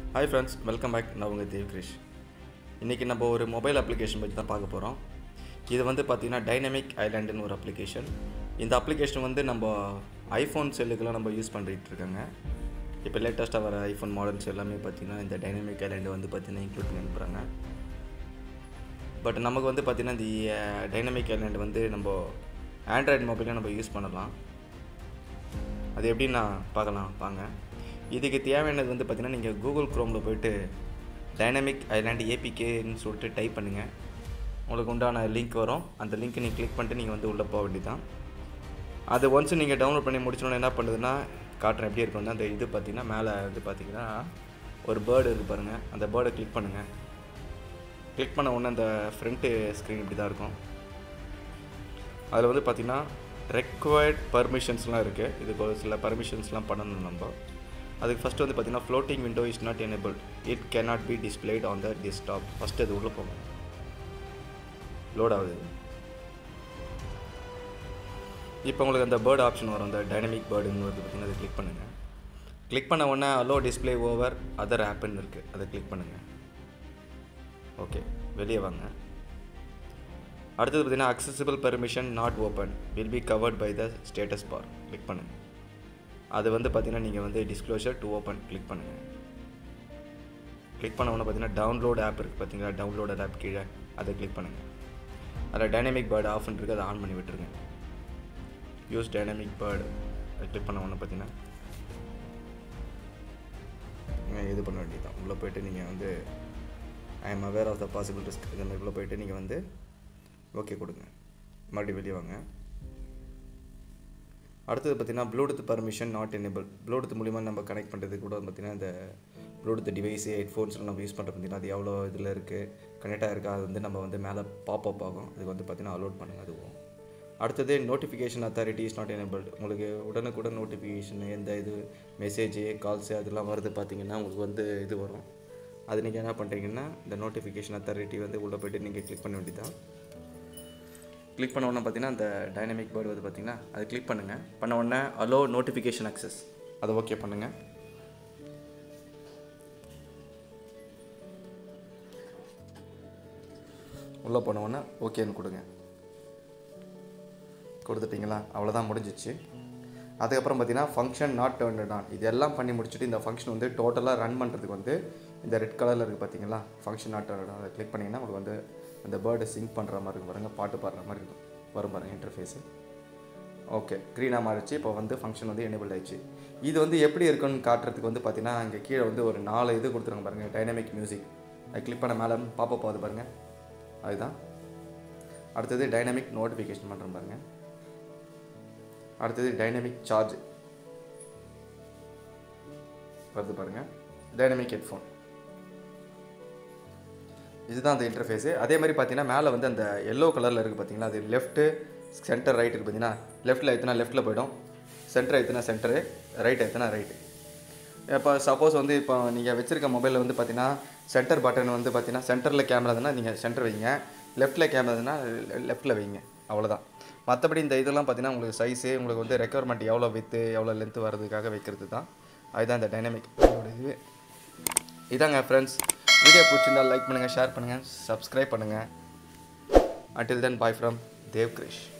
hi friends welcome back நான் உங்கள் தேவ் கிரிஷ் இன்றைக்கி நம்ம ஒரு மொபைல் அப்ளிகேஷன் பற்றி தான் பார்க்க போகிறோம் இது வந்து பார்த்திங்கன்னா டைனமிக் ஐலாண்டுன்னு ஒரு அப்ளிகேஷன் இந்த அப்ளிகேஷன் வந்து நம்ம ஐஃபோன் செல்லுக்கெல்லாம் நம்ம யூஸ் பண்ணிட்டு இருக்காங்க இப்போ லேட்டஸ்ட்டாக வர ஐஃபோன் மாடல்ஸ் எல்லாமே பார்த்திங்கன்னா இந்த டைனமிக் ஐலாண்டு வந்து பார்த்திங்கன்னா இன்க்ளூட் பண்ணி அனுப்புகிறாங்க பட் நமக்கு வந்து பார்த்திங்கன்னா இந்த டைனமிக் ஐலாண்டு வந்து நம்ம ஆண்ட்ராய்டு மொபைலில் நம்ம யூஸ் பண்ணலாம் அது எப்படின்னு நான் பார்க்கலாம் வாங்க இதுக்கு தேவையானது வந்து பார்த்திங்கன்னா நீங்கள் கூகுள் க்ரோமில் போயிட்டு டைனமிக் ஐலாண்ட் ஏபிகேன்னு சொல்லிட்டு டைப் பண்ணுங்கள் உங்களுக்கு உண்டான லிங்க் வரும் அந்த லிங்க்கை நீங்கள் கிளிக் பண்ணிட்டு நீங்கள் வந்து உள்ளே போக வேண்டியதான் அது ஒன்ஸ் நீங்கள் டவுன்லோட் பண்ணி முடிச்சோன்னே என்ன பண்ணுதுன்னா காட்டுறேன் எப்படி இருக்கும்னா அந்த இது பார்த்தீங்கன்னா மேலே வந்து பார்த்தீங்கன்னா ஒரு பேர்டு இருக்குது பாருங்கள் அந்த பேர்டை கிளிக் பண்ணுங்கள் கிளிக் பண்ண உடனே அந்த ஃப்ரண்ட்டு ஸ்க்ரீன் இப்படி தான் இருக்கும் அதில் வந்து பார்த்திங்கன்னா ரெக்வயர்ட் பர்மிஷன்ஸ்லாம் இருக்குது இதுக்கு ஒரு சில பர்மிஷன்ஸ்லாம் பண்ணணும் நம்ம அதுக்கு ஃபஸ்ட்டு வந்து பார்த்திங்கன்னா floating window is not enabled it cannot be displayed on the desktop first அது உள்ளே போகும் லோட் ஆகுது இப்போ உங்களுக்கு அந்த பேர்டு ஆப்ஷன் வரும் அந்த டைனமிக் பேர்டுன்னு வருது பார்த்திங்கன்னா அதை கிளிக் பண்ணுங்கள் கிளிக் பண்ண உடனே அலோ டிஸ்பிளே ஓவர் அதர் ஆப்புன்னு இருக்குது அதை கிளிக் பண்ணுங்கள் ஓகே வெளியே வாங்க அடுத்தது பார்த்தீங்கன்னா accessible permission not open will be covered by the status bar click பண்ணுங்கள் அது வந்து பார்த்தீங்கன்னா நீங்கள் வந்து டிஸ்க்ளோஷர் டு ஓப்பன் கிளிக் பண்ணுங்கள் கிளிக் பண்ண உடனே பார்த்தீங்கன்னா டவுன்லோட் ஆப் இருக்குது பார்த்தீங்களா டவுன்லோட் ஆப் கீழே அதை கிளிக் பண்ணுங்கள் அதில் டைனமிக் பேர்டு ஆஃப் இருக்குது அதை ஆன் பண்ணி விட்டுருங்க யூஸ் டைனமிக் பேர்டு அதை கிளிக் பண்ண உடனே பார்த்தீங்கன்னா நீங்கள் இது பண்ண வேண்டியதான் உள்ளே போயிட்டு நீங்கள் வந்து I am aware of the possible risk இந்த மாதிரி உள்ளே போயிட்டு நீங்கள் வந்து ஓகே கொடுங்க மறுபடியும் வெளியே வாங்க அடுத்தது பார்த்திங்கன்னா Bluetooth permission not enable Bluetooth மூலிமா நம்ம கனெக்ட் பண்ணுறதுக்கு கூட பார்த்திங்கன்னா இந்த ப்ளூடூத் டிவைஸு ஹெட்ஃபோன்ஸ்லாம் நம்ம யூஸ் பண்ணுறது பார்த்திங்கன்னா அது எவ்வளோ இதில் இருக்குது கனெக்டாக இருக்கா அது வந்து நம்ம வந்து மேலே பாப் அப் ஆகும் அதுக்கு வந்து பார்த்திங்கன்னா அலோட் பண்ணுங்கள் அதுவும் அடுத்தது notification authority is not enabled உங்களுக்கு உடனுக்குடன் நோட்டிஃபிகேஷன் எந்த இது மெசேஜு கால்ஸு அதெல்லாம் வருது பார்த்திங்கன்னா உங்களுக்கு வந்து இது வரும் அது நீங்கள் என்ன பண்ணுறீங்கன்னா இந்த நோட்டிஃபிகேஷன் அத்தாரிட்டி வந்து உள்ளே போய்ட்டு நீங்கள் கிளிக் பண்ண வேண்டியதான் கிளிக் பண்ண உடனே பார்த்தீங்கன்னா அந்த டைனமிக் பேர்டு வந்து பார்த்தீங்கன்னா அதை கிளிக் பண்ணுங்கள் பண்ண உடனே அலோ நோட்டிஃபிகேஷன் அக்சஸ் அதை ஓகே பண்ணுங்கள் உள்ளே போன உடனே ஓகேன்னு கொடுங்க கொடுத்துட்டிங்களா அவ்வளோதான் முடிஞ்சிச்சு அதுக்கப்புறம் பார்த்தீங்கன்னா ஃபங்க்ஷன் நாட் டேர்ன் ஆன் இதெல்லாம் பண்ணி முடிச்சுட்டு இந்த ஃபங்க்ஷன் வந்து டோட்டலாக ரன் பண்ணுறதுக்கு வந்து இந்த ரெட் கலரில் இருக்குது பார்த்தீங்களா ஃபங்க்ஷன் நாட் டேர்ன் அதை கிளிக் பண்ணிங்கன்னா உங்களுக்கு வந்து அந்த பேர்டு சிங்க் பண்ணுற மாதிரி இருக்கும் பாருங்கள் பாட்டு பாடுற மாதிரி இருக்கும் வரும் பாருங்கள் இன்டர்ஃபேஸு ஓகே க்ரீனாக மாறிச்சு இப்போ வந்து ஃபங்க்ஷன் வந்து எனேபிள் ஆயிடுச்சு இது வந்து எப்படி இருக்குன்னு காட்டுறதுக்கு வந்து பார்த்தீங்கன்னா இங்கே கீழே வந்து ஒரு நாலு இது கொடுத்துருங்க பாருங்கள் டைனமிக் மியூசிக் அது கிளிக் பண்ண மேலே பாப்பா போகுது பாருங்கள் அதுதான் அடுத்தது டைனமிக் நோட்டிஃபிகேஷன் பண்ணுறோம் பாருங்கள் அடுத்தது டைனமிக் சார்ஜ் வருது பாருங்கள் டைனமிக் ஹெட்ஃபோன் இதுதான் அந்த இன்டர்ஃபேஸு அதே மாதிரி பார்த்தீங்கன்னா மேலே வந்து அந்த எல்லோ கலரில் இருக்குது பார்த்தீங்களா அது லெஃப்ட்டு சென்டர் ரைட் இருக்குது பார்த்தீங்கன்னா லெஃப்ட்டில் எத்தனா லெஃப்ட்டில் போய்டும் சென்டர் எத்தனா சென்டரு ரைட் எத்தனா ரைட்டு இப்போ சப்போஸ் வந்து இப்போ நீங்கள் வச்சுருக்க மொபைலில் வந்து பார்த்தீங்கன்னா சென்டர் பட்டன் வந்து பார்த்தீங்கன்னா சென்டரில் கேமரா இருந்தால் நீங்கள் சென்டர் வைங்க லெஃப்ட்டில் கேமரா இருந்தால் லெஃப்ட்டில் வைங்க அவ்வளோதான் மற்றபடி இந்த இதெல்லாம் பார்த்தீங்கன்னா உங்களுக்கு சைஸு உங்களுக்கு வந்து ரெக்குவயர்மெண்ட் எவ்வளோ வித்து எவ்வளோ லென்த்து வர்றதுக்காக வைக்கிறது தான் அதுதான் இந்த டைனமிக் இது இதாங்க ஃப்ரெண்ட்ஸ் வீடியோ பிடிச்சிருந்தால் லைக் பண்ணுங்கள் ஷேர் பண்ணுங்கள் சப்ஸ்கிரைப் பண்ணுங்கள் until then bye from Dev Girish